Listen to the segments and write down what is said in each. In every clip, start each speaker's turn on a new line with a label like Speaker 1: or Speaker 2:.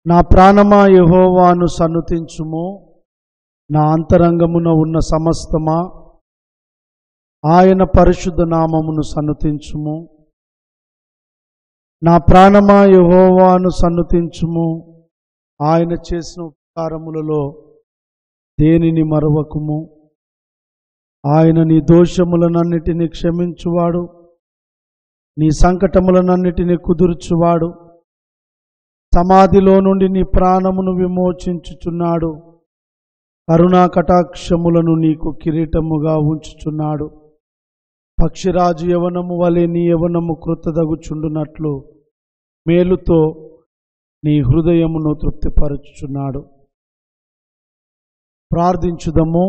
Speaker 1: నా ప్రాణమా యెహోవాను సన్నుతించుము నా అంతరంగమున ఉన్న సమస్తమా ఆయన పరిశుద్ధ నామమును సన్నుతించుము నా ప్రాణమా యెహోవాను సన్నుతించుము ఆయన చేసిన ఉపకారములలో దేనిని మరవకుము ఆయన నీ దోషములనన్నిటినీ క్షమించువాడు నీ సంకటములనన్నిటినీ కుదుర్చువాడు సమాధిలో నుండి నీ ప్రాణమును విమోచించుచున్నాడు కరుణా కటాక్షములను నీకు కిరీటముగా ఉంచుచున్నాడు పక్షిరాజు యవనము వలె నీ యవనము కృతదగుచుండునట్లు మేలుతో నీ హృదయమును తృప్తిపరచుచున్నాడు ప్రార్థించుదము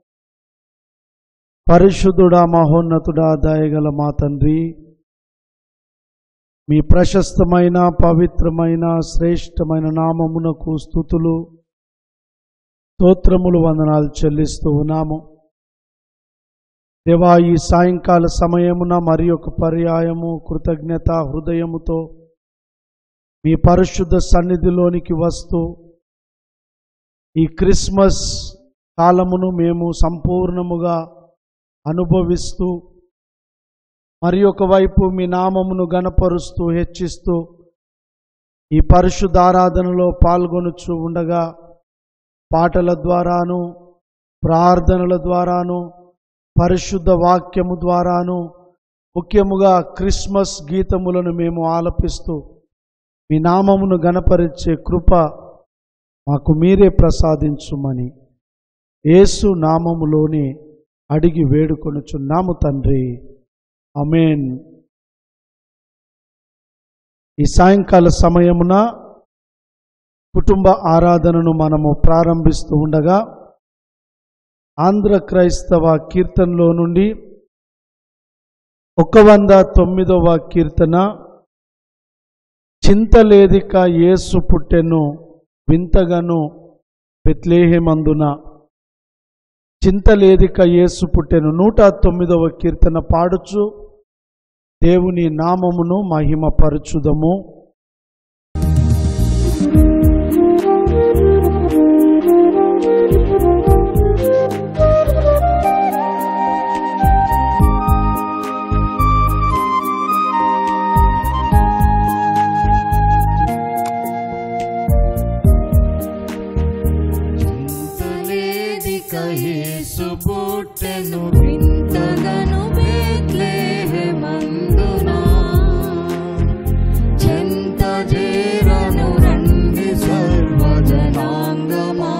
Speaker 1: పరిశుద్ధుడా మహోన్నతుడా దయగల మా తండ్రి మీ ప్రశస్తమైన పవిత్రమైన శ్రేష్టమైన నామమునకు స్థుతులు స్తోత్రములు వందనాలు చెల్లిస్తూ ఉన్నాము దేవా ఈ సాయంకాల సమయమున మరి ఒక పర్యాయము కృతజ్ఞత హృదయముతో మీ పరిశుద్ధ సన్నిధిలోనికి వస్తూ ఈ క్రిస్మస్ కాలమును మేము సంపూర్ణముగా అనుభవిస్తూ మరి ఒకవైపు మీ నామమును గనపరుస్తూ హెచ్చిస్తూ ఈ పరిశుద్ధ ఆరాధనలో పాల్గొనుచు ఉండగా పాటల ద్వారాను ప్రార్థనల ద్వారాను పరిశుద్ధ వాక్యము ద్వారాను ముఖ్యముగా క్రిస్మస్ గీతములను మేము ఆలపిస్తూ మీ నామమును గనపరిచే కృప మాకు మీరే ప్రసాదించుమని యేసు నామములోని అడిగి వేడుకొనుచున్నాము తండ్రి అమేన్ ఈ సాయంకాల సమయమున కుటుంబ ఆరాధనను మనము ప్రారంభిస్తూ ఉండగా ఆంధ్ర క్రైస్తవ కీర్తనలో నుండి ఒక వంద తొమ్మిదవ కీర్తన చింతలేదిక యేసు పుట్టెను వింతగను బెత్లేహేమందున చింతలేదిక యేసు పుట్టెను నూట తొమ్మిదవ కీర్తన పాడుచు దేవుని నామమును మహిమపరచుదము
Speaker 2: చింతలేదిక యేసు పుట్టెను వింతగను బెత్లెహేమందునా. చెంత చేరను రండి సర్వజనాంగమా.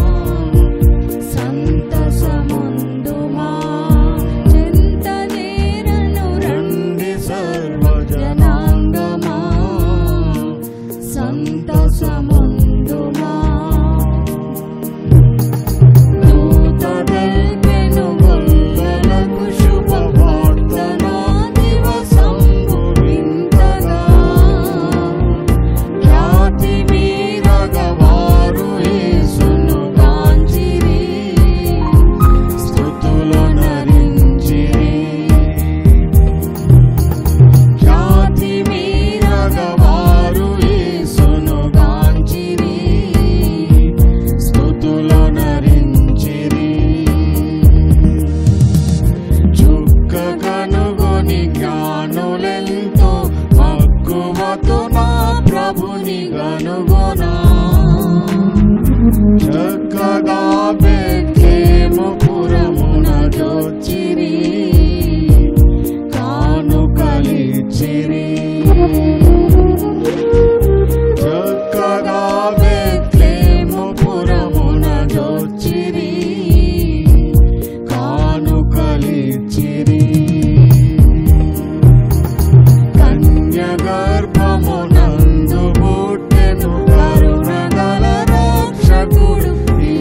Speaker 2: సంతసముందుమా. చెంత చేరను రండి సర్వజనాంగమా. సంతసముందుమా దూతదల్పెను గొల్లలకు శుభవార్తన దివసంబు వింతగా. ఖ్యాతి మీరగవారు యేసును కాంచిరి. స్తుతులొనరించిరి. ఖ్యాతి మీరగవారు యేసును కాంచిరి. స్తుతులొనరించిరి. చుక్క కనుగొని జ్ఞానులెంతో మక్కువతో నా ప్రభుని గనుగొనా చక్కగా బెత్లెహేము పురమున జొచ్చిరి కానుకలిచ్చిరి చక్కగా బెత్లెహేము పురమున జొచ్చిరి కానుకలిచ్చిరి కన్య గర్భమునందు పుట్టెను కరుణగల రక్షకుడు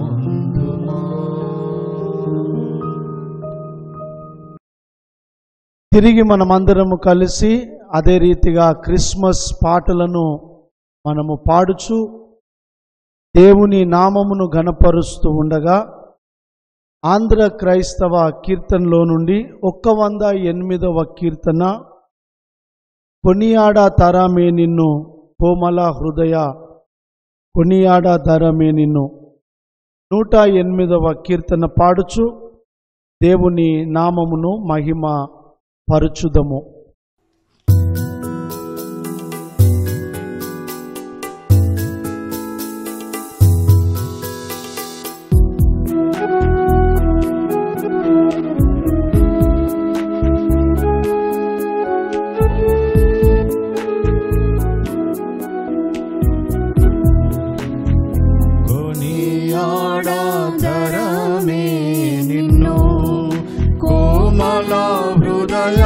Speaker 2: ముందుమా
Speaker 1: తిరిగి మనమందరము కలిసి అదే రీతిగా క్రిస్మస్ పాటలను మనము పాడుచు దేవుని నామమును ఘనపరుస్తూ ఉండగా ఆంధ్ర క్రైస్తవ కీర్తనలో నుండి ఒక్క వంద ఎనిమిదవ కీర్తన కొనియాడ తరమే నిన్ను కోమల హృదయ కొనియాడ తరమే నిన్ను నూట ఎనిమిదవ కీర్తన పాడుచు దేవుని నామమును మహిమ పరుచుదము
Speaker 2: కొనియాడాదరమే నిన్ను కోమల హృదయ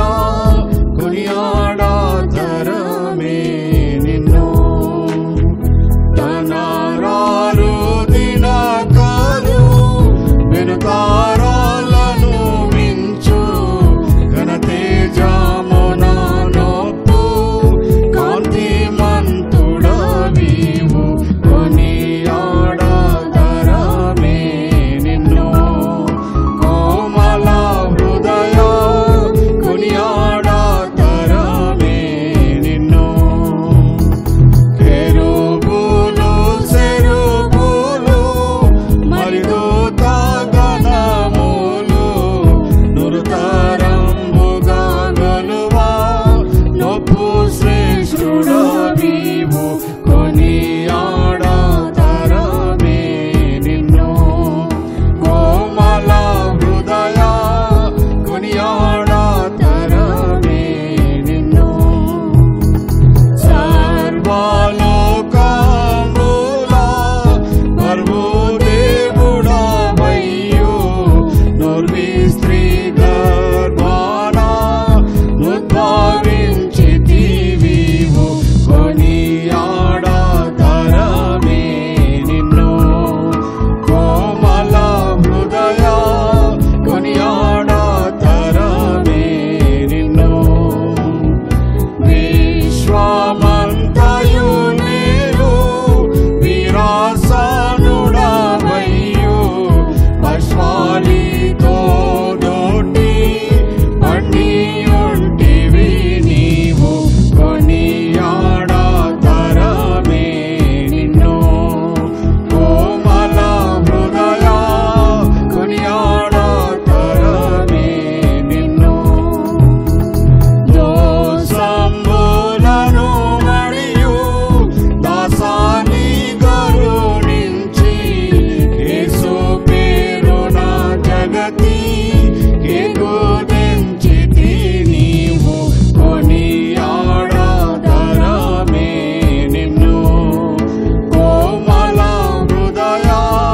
Speaker 2: కొనియాడాదరమే నిన్ను తనరారు దినకాలు వెనుకారాలను మించు ఘన తేజమున నొప్పు కాంతిమంతుడవీవు కొనియాడాదరమే నిన్ను కోమల హృదయ కొనియాడాదరమే నిన్ను కెరూబులు సెరూబులు మరిదూత గణములు నురుతరంబుగా గలువా నొప్పు శ్రేష్ఠుడవీవు కొనియాడతరమే నిన్ను కోమల హృదయ కొనియాడతరమే నిన్ను సర్వలోకముల పర్వు దేవుడవయ్యు నుర్విస్త్రీ గర్భాన నుద్భవించితివివు కొనియాడతరమే నిన్ను కోమల హృదయ కొనియాడతరమే నిన్ను విశ్వమంతయు నీరు విరాసనుడవయ్యు పశ్వాలితో దోటి పండియుంటివి నీవు కొనియాడతరమే నిన్ను కోమల హృదయ కొనియాడతరమే నిన్ను దోసంబులను మరియు దాసాని గరుణించి యేసు పేరున జగతి ఎగుదించితి నీవు కొనియాడతరమే నిన్ను కోమల హృదయ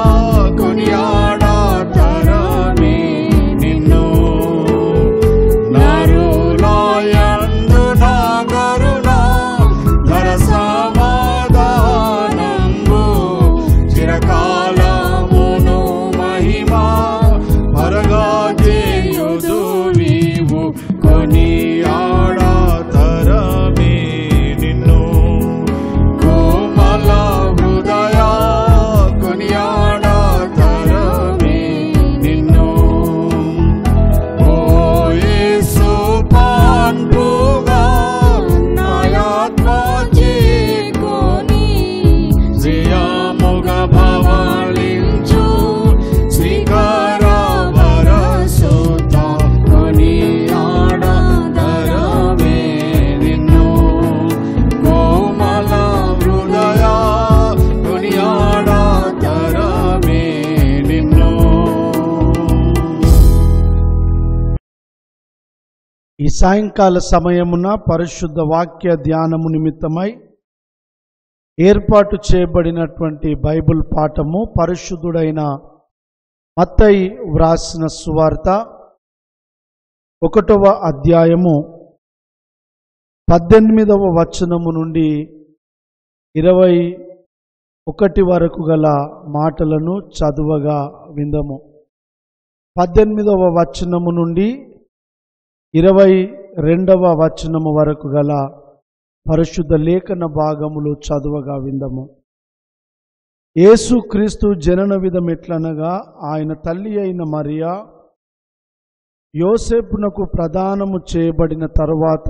Speaker 2: కొనియాడతరమే నిన్ను నరులాయందు నాగరుణ ధర సమాధానంబు చిరకాలమును మహిమా పరగా చేయుదు వీవు కొనియాడతరమే నిన్ను కోమల హృదయ కొనియాడతరమే నిన్ను ఓ యేసు పాన్పుగా నాయాత్మ చేకొని శ్రీయాముగ భవలించు శ్రీకర వరసుత కొనియాడతరమే నిన్ను కోమల హృదయ కొనియాడతరమే నిన్ను
Speaker 1: ఈ సాయంకాల సమయమున పరిశుద్ధ వాక్య ధ్యానము నిమిత్తమై ఏర్పాటు చేయబడినటువంటి బైబిల్ పాఠము పరిశుద్ధుడైన మత్తయి వ్రాసిన సువార్త ఒకటవ అధ్యాయము పద్దెనిమిదవ వచనము నుండి ఇరవై ఒకటి వరకు గల మాటలను చదువగా విందము పద్దెనిమిదవ వచనము నుండి ఇరవై రెండవ వచనము వరకు గల పరిశుద్ధ లేఖన భాగములు చదువగా విందము యేసుక్రీస్తు జనన విధం ఎట్లనగా ఆయన తల్లి అయిన మరియా యోసేపునకు ప్రదానము చేయబడిన తరువాత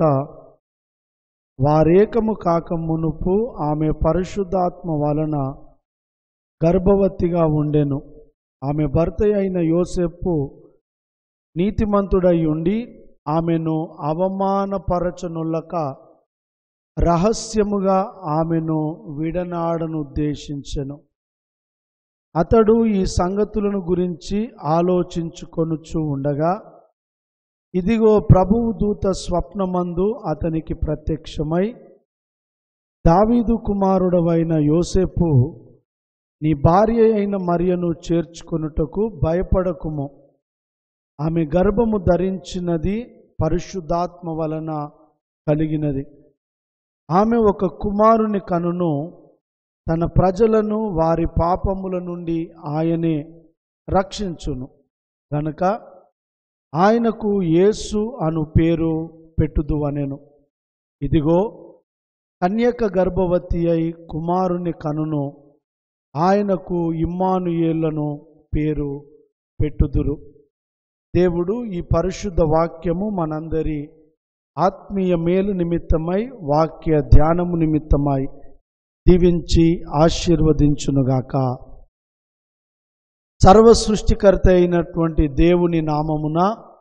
Speaker 1: వారేకము కాక మునుపు ఆమె పరిశుద్ధాత్మ వలన గర్భవతిగా ఉండెను ఆమె భర్త అయిన యోసేపు నీతిమంతుడై ఉండి ఆమెను అవమానపరచనుల్లక రహస్యముగా ఆమెను విడనాడను ఉద్దేశించెను అతడు ఈ సంగతులను గురించి ఆలోచించుకొనుచు ఉండగా ఇదిగో ప్రభువు దూత స్వప్నమందు అతనికి ప్రత్యక్షమై దావీదు కుమారుడవైన యోసేపు నీ భార్య అయిన మరియను చేర్చుకొనుటకు భయపడకుము ఆమె గర్భము ధరించినది పరిశుద్ధాత్మ వలన కలిగినది ఆమె ఒక కుమారుని కనును తన ప్రజలను వారి పాపముల నుండి ఆయనే రక్షించును గనుక ఆయనకు యేసు అను పేరు పెట్టుదు అనెను ఇదిగో కన్యక గర్భవతి అయి కుమారుని కనును ఆయనకు ఇమ్మానుయేళ్లను పేరు పెట్టుదురు దేవుడు ఈ పరిశుద్ధ వాక్యము మనందరి ఆత్మీయ మేలు నిమిత్తమై వాక్య ధ్యానము నిమిత్తమై దీవించి ఆశీర్వదించునుగాక సర్వ సృష్టికర్త అయినటువంటి దేవుని నామమున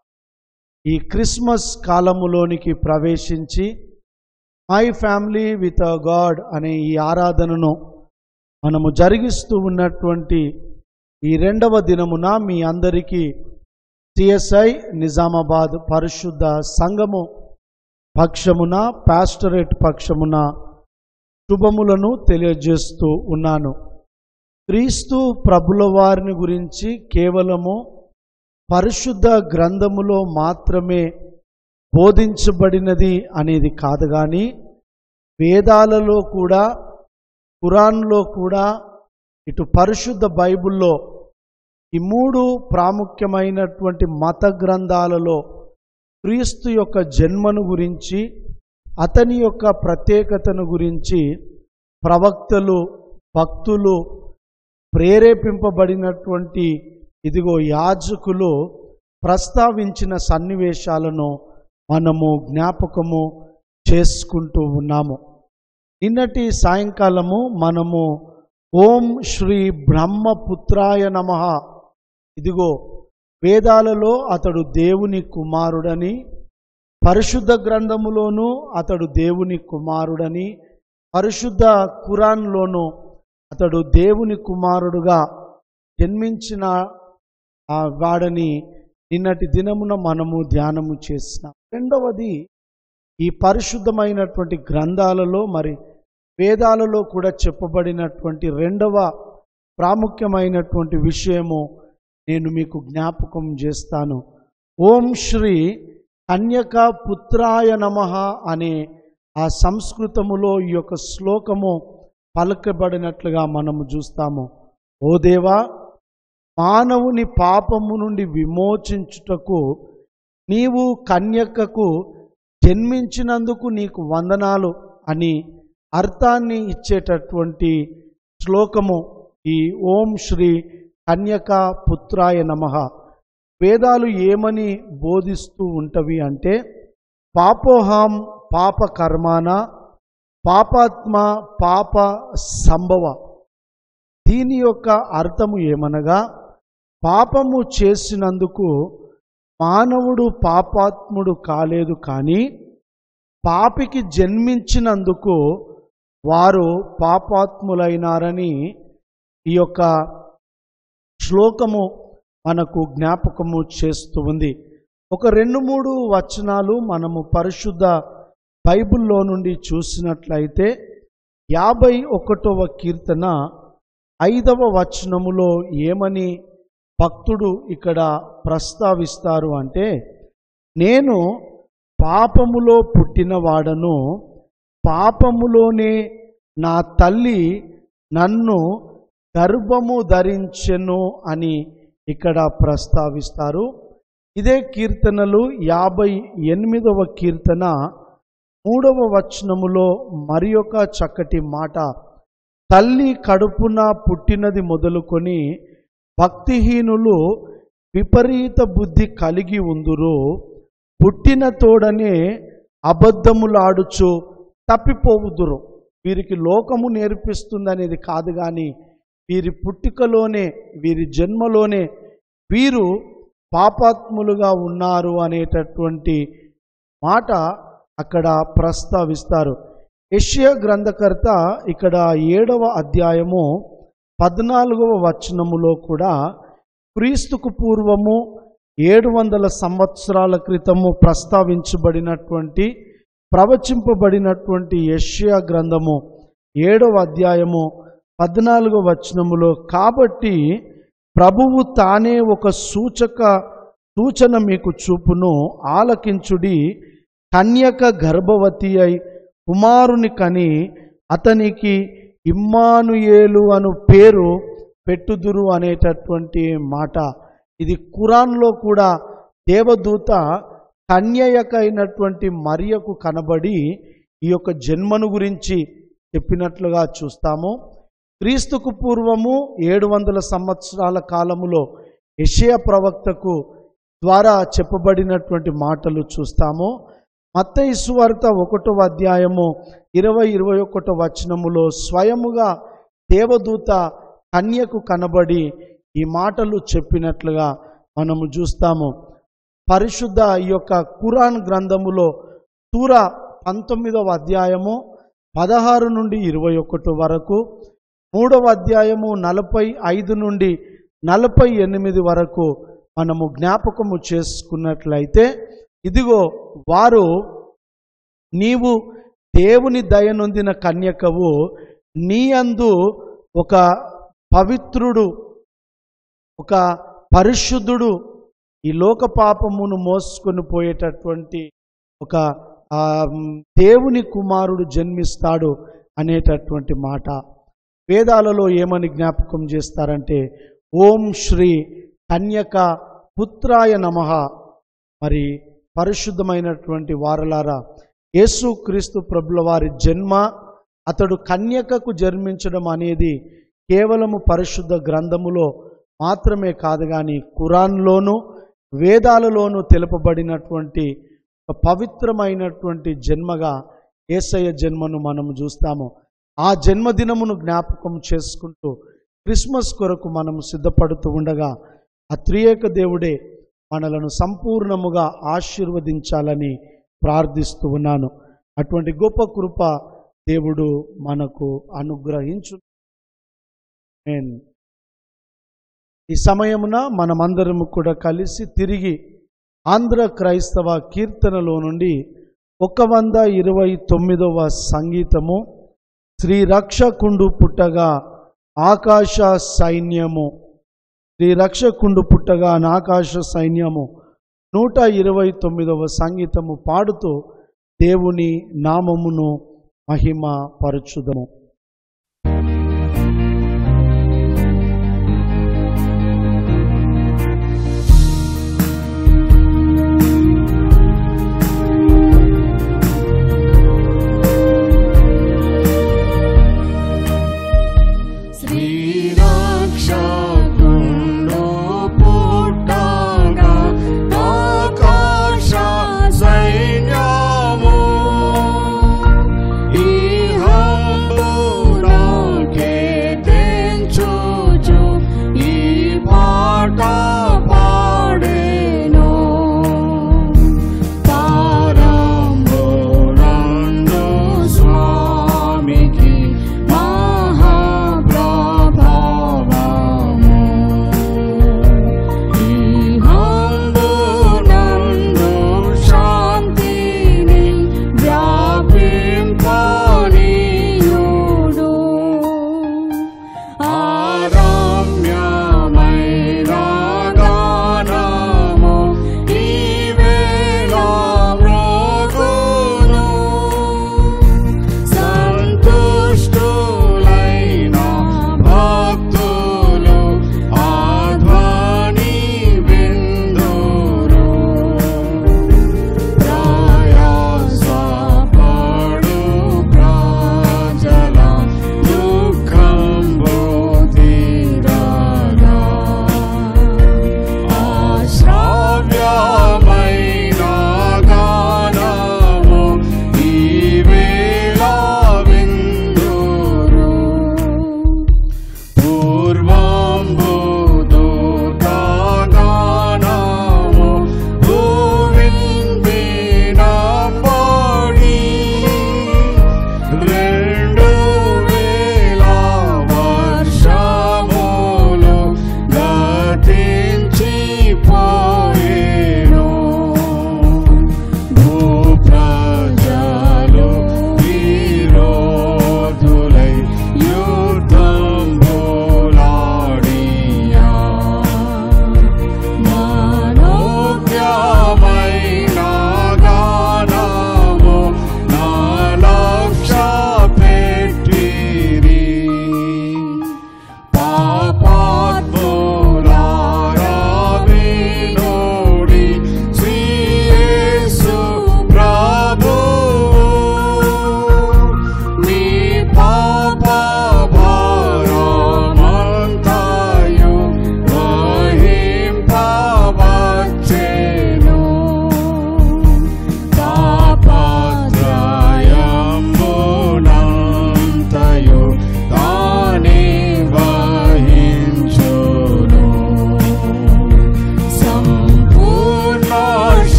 Speaker 1: ఈ క్రిస్మస్ కాలములోనికి ప్రవేశించి my family with a god అనే ఈ ఆరాధనను మనము జరిగిస్తూ ఉన్నటువంటి ఈ రెండవ దినమున మీ అందరికీ సిఎస్ఐ నిజామాబాద్ పరిశుద్ధ సంఘము పక్షమున పాస్టరేట్ పక్షమున శుభములను తెలియజేస్తూ ఉన్నాను క్రీస్తు ప్రభుల వారిని గురించి కేవలము పరిశుద్ధ గ్రంథములో మాత్రమే బోధించబడినది అనేది కాదు కానీ వేదాలలో కూడా ఖురాన్లో కూడా ఇటు పరిశుద్ధ బైబిల్లో ఈ మూడు ప్రాముఖ్యమైనటువంటి మత గ్రంథాలలో క్రీస్తు యొక్క జన్మను గురించి అతని యొక్క ప్రత్యేకతను గురించి ప్రవక్తలు భక్తులు ప్రేరేపింపబడినటువంటి ఇదిగో యాజకులు ప్రస్తావించిన సన్నివేశాలను మనము జ్ఞాపకము చేసుకుంటూ ఉన్నాము నిన్నటి సాయంకాలము మనము ఓం శ్రీ బ్రహ్మపుత్రాయ నమ ఇదిగో వేదాలలో అతడు దేవుని కుమారుడని పరిశుద్ధ గ్రంథములోనూ అతడు దేవుని కుమారుడని పరిశుద్ధ ఖురాన్లోనూ అతడు దేవుని కుమారుడుగా జన్మించిన ఆ వాడని నిన్నటి దినమున మనము ధ్యానము చేసినాం రెండవది ఈ పరిశుద్ధమైనటువంటి గ్రంథాలలో మరి వేదాలలో కూడా చెప్పబడినటువంటి రెండవ ప్రాముఖ్యమైనటువంటి విషయము నేను మీకు జ్ఞాపకం చేస్తాను ఓం శ్రీ కన్యక పుత్రాయ నమ అనే ఆ సంస్కృతములో ఈ యొక్క శ్లోకము పలకబడినట్లుగా మనము చూస్తాము ఓ దేవా మానవుని పాపము నుండి విమోచించుటకు నీవు కన్యకకు జన్మించినందుకు నీకు వందనాలు అని అర్థాన్ని ఇచ్చేటటువంటి శ్లోకము ఈ ఓం శ్రీ కన్యక పుత్రాయ నమ వేదాలు ఏమని బోధిస్తూ ఉంటవి అంటే పాపోహాం పాప కర్మాన పాపాత్మ పాప సంభవ దీని యొక్క అర్థము ఏమనగా పాపము చేసినందుకు మానవుడు పాపాత్ముడు కాలేదు కానీ పాపికి జన్మించినందుకు వారు పాపాత్ములైనారని ఈ యొక్క శ్లోకము మనకు జ్ఞాపకము చేస్తూ ఉంది ఒక రెండు మూడు వచనాలు మనము పరిశుద్ధ బైబిల్లో నుండి చూసినట్లయితే యాభై ఒకటవ కీర్తన ఐదవ వచనములో ఏమని భక్తుడు ఇక్కడ ప్రస్తావిస్తారు అంటే నేను పాపములో పుట్టినవాడను పాపములోనే నా తల్లి నన్ను గర్భము ధరించెను అని ఇక్కడ ప్రస్తావిస్తారు ఇదే కీర్తనలు యాభై ఎనిమిదవ కీర్తన మూడవ వచనములో మరి ఒక చక్కటి మాట తల్లి కడుపున పుట్టినది మొదలుకొని భక్తిహీనులు విపరీత బుద్ధి కలిగి ఉందురు పుట్టిన తోడనే అబద్ధములాడుచు తప్పిపోవుదురు వీరికి లోకము నేర్పిస్తుందనేది కాదు కానీ వీరి పుట్టుకలోనే వీరి జన్మలోనే వీరు పాపాత్ములుగా ఉన్నారు అనేటటువంటి మాట అక్కడ ప్రస్తావిస్తారు యెషయా గ్రంథకర్త ఇక్కడ ఏడవ అధ్యాయము పద్నాలుగవ వచనములో కూడా క్రీస్తుకు పూర్వము ఏడు వందల సంవత్సరాల క్రితము ప్రస్తావించబడినటువంటి ప్రవచింపబడినటువంటి యెషయా గ్రంథము ఏడవ అధ్యాయము పద్నాలుగవ వచనములో కాబట్టి ప్రభువు తానే ఒక సూచక సూచన మీకు చూపును ఆలకించుడి కన్యక గర్భవతి అయి కుమారుని కని అతనికి ఇమ్మానుయేలు అను పేరు పెట్టుదురు అనేటటువంటి మాట ఇది ఖురాన్లో కూడా దేవదూత కన్యయకైనటువంటి మరియకు కనబడి ఈ యొక్క జన్మను గురించి చెప్పినట్లుగా చూస్తాము క్రీస్తుకు పూర్వము ఏడు వందల సంవత్సరాల కాలములో యెషయా ప్రవక్తకు ద్వారా చెప్పబడినటువంటి మాటలు చూస్తాము మత్తయి సువార్త ఒకటో అధ్యాయము ఇరవై ఇరవై ఒకటో వచనములో స్వయముగా దేవదూత కన్యకు కనబడి ఈ మాటలు చెప్పినట్లుగా మనము చూస్తాము పరిశుద్ధ ఈ యొక్క ఖురాన్ గ్రంథములో సూర పంతొమ్మిదవ అధ్యాయము పదహారు నుండి ఇరవై ఒకటి వరకు మూడవ అధ్యాయము నలభై ఐదు నుండి నలభై ఎనిమిది వరకు మనము జ్ఞాపకము చేసుకున్నట్లయితే ఇదిగో వారు నీవు దేవుని దయనొందిన కన్యకవు నీ అందు ఒక పవిత్రుడు ఒక పరిశుద్ధుడు ఈ లోక పాపమును మోసుకొని పోయేటటువంటి ఒక ఆ, మ్, దేవుని కుమారుడు జన్మిస్తాడు అనేటటువంటి మాట వేదాలలో ఏమని జ్ఞాపకం చేస్తారంటే ఓం శ్రీ కన్యక పుత్రాయ నమః మరి పరిశుద్ధమైనటువంటి వారలారా యేసు క్రీస్తు ప్రభుల వారి జన్మ అతడు కన్యకకు జన్మించడం అనేది కేవలము పరిశుద్ధ గ్రంథములో మాత్రమే కాదు కానీ ఖురాన్లోను వేదాలలోనూ తెలుపబడినటువంటి ఒక పవిత్రమైనటువంటి జన్మగా ఏసయ్య జన్మను మనం చూస్తాము ఆ జన్మదినమును జ్ఞాపకం చేసుకుంటూ క్రిస్మస్ కొరకు మనం సిద్ధపడుతూ ఉండగా ఆ త్రియేక దేవుడే మనలను సంపూర్ణముగా ఆశీర్వదించాలని ప్రార్థిస్తూ ఉన్నాను అటువంటి గొప్ప కృప దేవుడు మనకు అనుగ్రహించు ఆమేన్. ఈ సమయమున మనమందరము కూడా కలిసి తిరిగి ఆంధ్ర క్రైస్తవ కీర్తనలో నుండి ఒక వంద ఇరవై తొమ్మిదవ సంగీతము శ్రీ రక్షకుండు పుట్టగా ఆకాశ సైన్యము శ్రీ రక్షకుండు పుట్టగా ఆకాశ సైన్యము నూట ఇరవై తొమ్మిదవ సంగీతము పాడుతూ దేవుని నామమును మహిమ పరచుదము
Speaker 2: శ్రీరక్షకుండు పుట్టగా ఆకాశ సైన్యము ఈ హంబు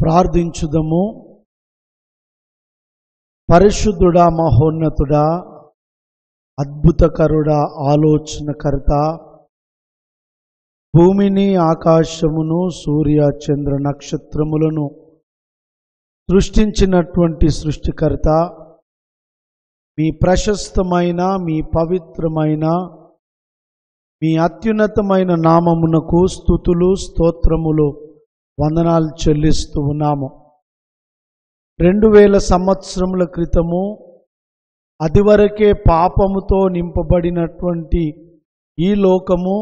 Speaker 1: ప్రార్థించుదము పరిశుద్ధుడా మహోన్నతుడా అద్భుతకరుడా ఆలోచనకర్త భూమిని ఆకాశమును సూర్య చంద్ర నక్షత్రములను సృష్టించినటువంటి సృష్టికర్త మీ ప్రశస్తమైన మీ పవిత్రమైన మీ అత్యున్నతమైన నామమునకు స్థుతులు స్తోత్రములు వందనాలు చెల్లిస్తూ ఉన్నాము రెండు వేల సంవత్సరముల క్రితము అదివరకే పాపముతో నింపబడినటువంటి ఈ లోకము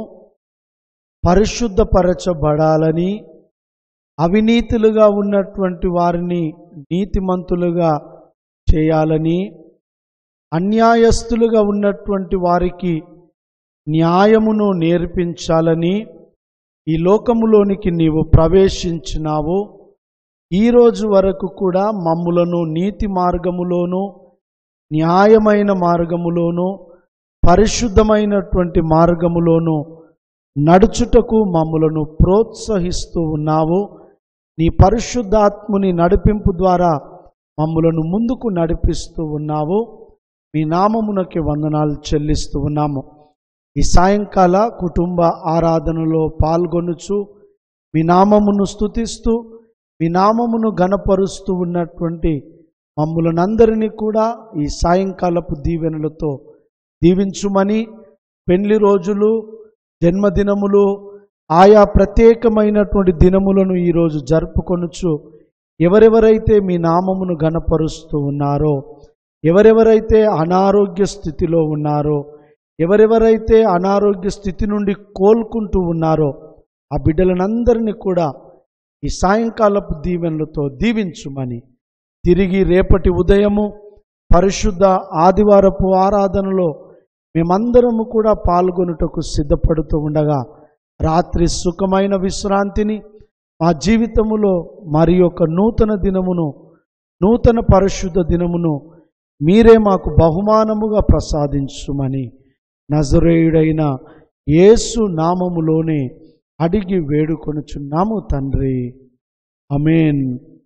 Speaker 1: పరిశుద్ధపరచబడాలని అవినీతులుగా ఉన్నటువంటి వారిని నీతిమంతులుగా చేయాలని అన్యాయస్తులుగా ఉన్నటువంటి వారికి న్యాయమును నేర్పించాలని ఈ లోకములోనికి నీవు ప్రవేశించినావు ఈ రోజు వరకు కూడా మమ్ములను నీతి మార్గములోను న్యాయమైన మార్గములోను పరిశుద్ధమైనటువంటి మార్గములోను నడుచుటకు మమ్ములను ప్రోత్సహిస్తూ ఉన్నావు నీ పరిశుద్ధాత్ముని నడిపింపు ద్వారా మమ్ములను ముందుకు నడిపిస్తూ ఉన్నావు మీ నామమునకి వందనాలు చెల్లిస్తూ ఉన్నాము ఈ సాయంకాల కుటుంబ ఆరాధనలో పాల్గొనుచు మీ నామమును స్తుతిస్తూ మీ నామమును గణపరుస్తూ ఉన్నటువంటి మమ్ములనందరినీ కూడా ఈ సాయంకాలపు దీవెనలతో దీవించుమని పెళ్లి రోజులు జన్మదినములు ఆయా ప్రత్యేకమైనటువంటి దినములను ఈరోజు జరుపుకొనుచు ఎవరెవరైతే మీ నామమును గణపరుస్తూ ఉన్నారో ఎవరెవరైతే అనారోగ్య స్థితిలో ఉన్నారో ఎవరెవరైతే అనారోగ్య స్థితి నుండి కోలుకుంటూ ఉన్నారో ఆ బిడ్డలనందరినీ కూడా ఈ సాయంకాలపు దీవెనలతో దీవించుమని తిరిగి రేపటి ఉదయము పరిశుద్ధ ఆదివారపు ఆరాధనలో మేమందరము కూడా పాల్గొనుటకు సిద్ధపడుతూ ఉండగా రాత్రి సుఖమైన విశ్రాంతిని మా జీవితములో మరి ఒక నూతన దినమును నూతన పరిశుద్ధ దినమును మీరే మాకు బహుమానముగా ప్రసాదించుమని నజరేయుడైన యేసు నామములోనే అడిగి వేడుకొనుచున్నాము తండ్రి అమేన్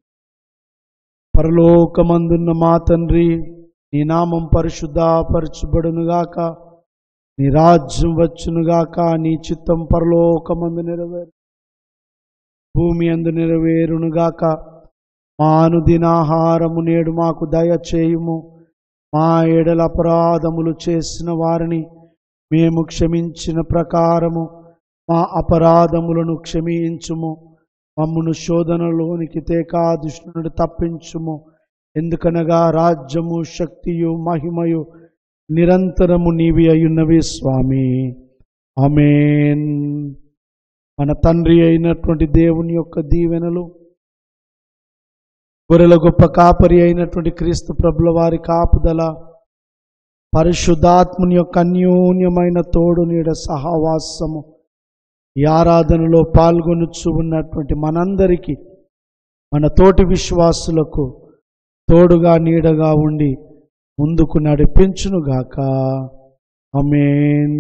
Speaker 1: పరలోకమందున్న మా తండ్రి నీ నామం పరిశుద్ధపరచుబడునుగాక నీ రాజ్యం వచ్చునుగాక నీ చిత్తం పరలోకమందు నెరవేరు భూమి అందు నెరవేరునుగాక మా అనుదినాహారము నేడు మాకు దయచేయుము మా ఏడల అపరాధములు చేసిన వారిని మేము క్షమించిన ప్రకారము మా అపరాధములను క్షమించుము మమ్మును శోధనలోనికి తేకా దుష్టునుడు తప్పించుము ఎందుకనగా రాజ్యము శక్తియు మహిమయు నిరంతరము నీవి అయ్యున్నవి స్వామి ఆమేన్ మన తండ్రి అయినటువంటి దేవుని యొక్క దీవెనలు గొర్రెల గొప్ప కాపరి అయినటువంటి క్రీస్తు ప్రభుల వారి కాపుదల పరిశుద్ధాత్ముని యొక్క అన్యోన్యమైన తోడు నీడ సహవాసము ఈ ఆరాధనలో పాల్గొనుచు ఉన్నటువంటి మనందరికీ మన తోటి విశ్వాసులకు తోడుగా నీడగా ఉండి ముందుకు నడిపించునుగాక అమేన్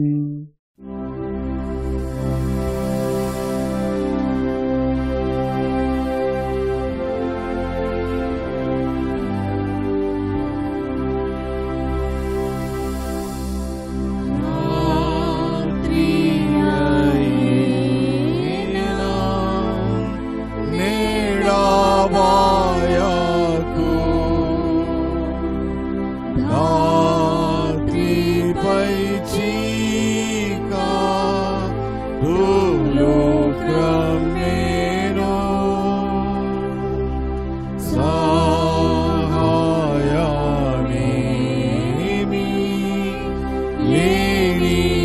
Speaker 2: నీడమాయకు రాత్రిపై చీకా ధూళు క్రమేణు సహాయానేమి లేని